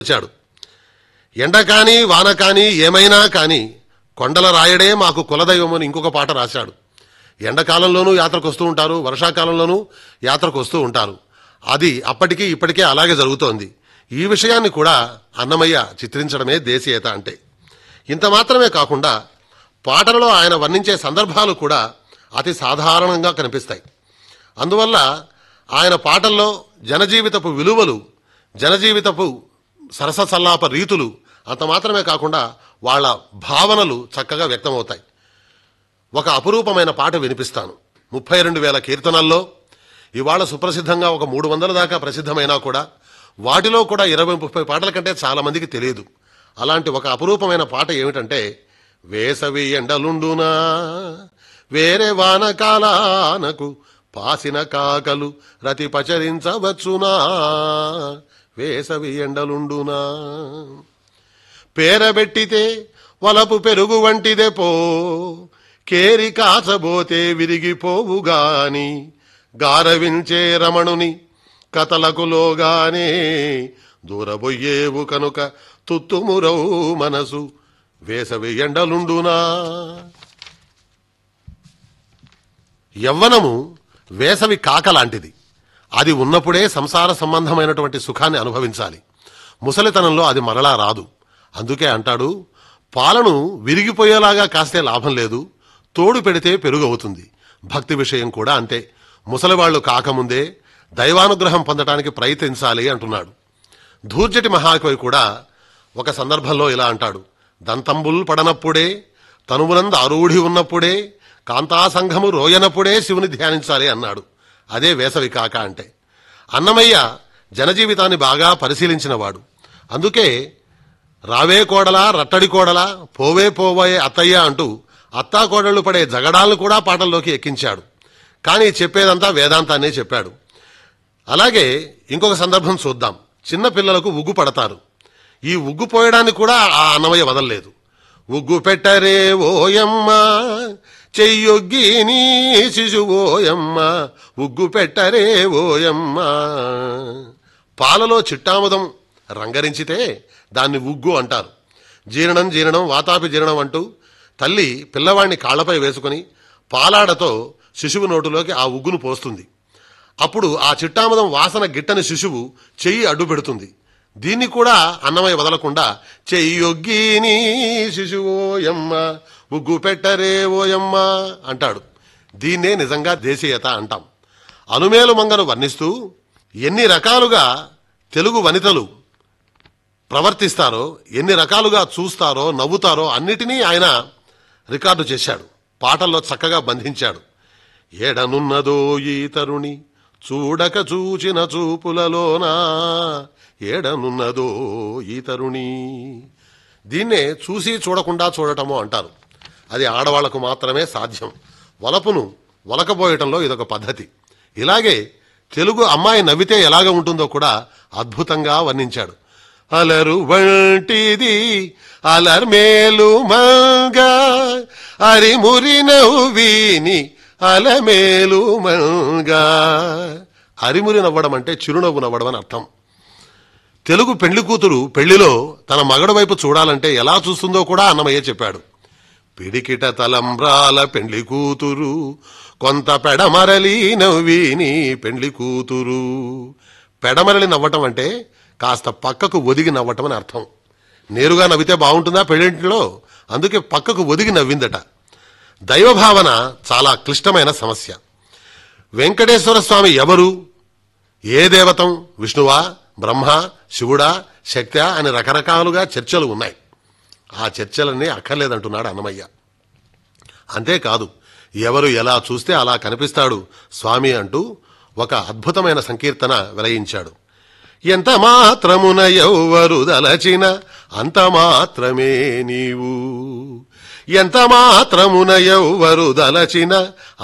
వచ్చాడు ఎండ కాని వాన కాని ఏమైనా కాని కొండల రాయడే మాకు కులదైవం అని ఇంకొక పాట రాశాడు ఎండాకాలంలోనూ యాత్రకు వస్తూ ఉంటారు వర్షాకాలంలోనూ యాత్రకు వస్తూ ఉంటారు అది అప్పటికీ ఇప్పటికే అలాగే జరుగుతోంది ఈ విషయాన్ని కూడా అన్నమయ్య చిత్రించడమే దేశీయత అంటే ఇంత మాత్రమే కాకుండా పాటలలో ఆయన వర్ణించే సందర్భాలు కూడా అతి సాధారణంగా కనిపిస్తాయి అందువల్ల ఆయన పాటల్లో జనజీవితపు విలువలు జనజీవితపు సరస సల్లాప రీతులు అంత మాత్రమే కాకుండా వాళ్ళ భావనలు చక్కగా వ్యక్తమవుతాయి ఒక అపురూపమైన పాట వినిపిస్తాను ముప్పై రెండు వేల కీర్తనల్లో ఇవాళ సుప్రసిద్ధంగా ఒక మూడు వందల దాకా ప్రసిద్ధమైనా కూడా వాటిలో కూడా ఇరవై ముప్పై పాటల కంటే చాలా మందికి తెలియదు అలాంటి ఒక అపురూపమైన పాట ఏమిటంటే వేసవి ఎండలుండునా వేరే వానకాలానకు పాసిన కాకలు రతి పచరించవచ్చునా వేసవి ఎండలుండునా పేరబెట్టితే వలపు పెరుగు వంటిదే పో కేరి కాచబోతే విరిగిపోవుగాని గారవించే రమణుని కథలకులోగానే దూరబొయ్యేవు కనుక తుత్తుమురవు మనసు వేసవి ఎండలుండునా యవ్వనము వేసవి కాక లాంటిది అది ఉన్నప్పుడే సంసార సంబంధమైనటువంటి సుఖాన్ని అనుభవించాలి ముసలితనంలో అది మరలా రాదు అందుకే అంటాడు పాలను విరిగిపోయేలాగా కాస్తే లాభం లేదు తోడు పెడితే పెరుగు అవుతుంది భక్తి విషయం కూడా అంతే ముసలివాళ్లు కాకముందే దైవానుగ్రహం పొందటానికి ప్రయత్నించాలి అంటున్నాడు ధూర్జటి మహాకవి కూడా ఒక సందర్భంలో ఇలా అంటాడు దంతంబుల్ పడనప్పుడే తనుమునంద ఆరూఢి ఉన్నప్పుడే కాంతాసంఘము రోయనప్పుడే శివుని ధ్యానించాలి అన్నాడు అదే వేసవి కాక అంటే అన్నమయ్య జనజీవితాన్ని బాగా పరిశీలించినవాడు అందుకే రావే కోడలా రట్టడి కోడలా పోవే పోవే అత్తయ్య అంటూ అత్తా కోడళ్లు పడే జగడాలను కూడా పాటల్లోకి ఎక్కించాడు కానీ చెప్పేదంతా వేదాంతాన్నే చెప్పాడు అలాగే ఇంకొక సందర్భం చూద్దాం చిన్న పిల్లలకు ఉగ్గు పడతారు ఈ ఉగ్గు పోయడానికి కూడా ఆ అన్నమయ్య వదలలేదు ఉగ్గు పెట్టరే ఓయమ్మ చెయ్యొగ్గి నీ శిశువోయమ్మ ఉగ్గు పెట్టరే ఓయమ్మ పాలలో చిట్టాముదం రంగరించితే దాన్ని ఉగ్గు అంటారు జీర్ణం జీర్ణం వాతాపి జీర్ణం అంటూ తల్లి పిల్లవాడిని కాళ్లపై వేసుకుని పాలాడతో శిశువు నోటులోకి ఆ ఉగ్గును పోస్తుంది అప్పుడు ఆ చిట్టామదం వాసన గిట్టని శిశువు చెయ్యి అడ్డు పెడుతుంది దీన్ని కూడా అన్నమయ్య వదలకుండా చెయ్యొగ్గీని శిశువోయమ్మ ఉగ్గు పెట్టరే ఓయమ్మ అంటాడు దీన్నే నిజంగా దేశీయత అంటాం అనుమేలు మంగను వర్ణిస్తూ ఎన్ని రకాలుగా తెలుగు వనితలు ప్రవర్తిస్తారో ఎన్ని రకాలుగా చూస్తారో నవ్వుతారో అన్నిటినీ ఆయన రికార్డు చేశాడు పాటల్లో చక్కగా బంధించాడు ఏడనున్నదో ఈ తరుణి చూడక చూచిన చూపులలోనా ఏడనున్నదో ఈ తరుణి దీన్నే చూసి చూడకుండా చూడటము అంటారు అది ఆడవాళ్లకు మాత్రమే సాధ్యం వలపును వలకపోయటంలో ఇదొక పద్ధతి ఇలాగే తెలుగు అమ్మాయి నవ్వితే ఎలాగ ఉంటుందో కూడా అద్భుతంగా వర్ణించాడు అలరు వంటిది అలర్మేలు మంగా అరిమురి నవ్విని అలమేలు మంగా అరిమురి నవ్వడం అంటే చిరునవ్వు నవ్వడం అని అర్థం తెలుగు పెళ్లి కూతురు పెళ్లిలో తన మగడు వైపు చూడాలంటే ఎలా చూస్తుందో కూడా అన్నమయ్య చెప్పాడు పిడికిట తలంబ్రాల పెండ్లి కూతురు కొంత పెడమరలి నవ్విని పెండ్లి కూతురు పెడమరలి నవ్వటం అంటే కాస్త పక్కకు ఒదిగి నవ్వటం అని అర్థం నేరుగా నవ్వితే బాగుంటుందా పెళ్ళింటిలో అందుకే పక్కకు ఒదిగి నవ్విందట దైవభావన చాలా క్లిష్టమైన సమస్య వెంకటేశ్వర స్వామి ఎవరు ఏ దేవతం విష్ణువా బ్రహ్మ శివుడా శక్త్యా అని రకరకాలుగా చర్చలు ఉన్నాయి ఆ చర్చలన్నీ అక్కర్లేదంటున్నాడు అన్నమయ్య అంతేకాదు ఎవరు ఎలా చూస్తే అలా కనిపిస్తాడు స్వామి అంటూ ఒక అద్భుతమైన సంకీర్తన వెలయించాడు ఎంత మాత్రమున ఎవ్వరు దలచిన అంత మాత్రమే నీవు ఎంత మాత్రమున ఎవ్వరు దలచిన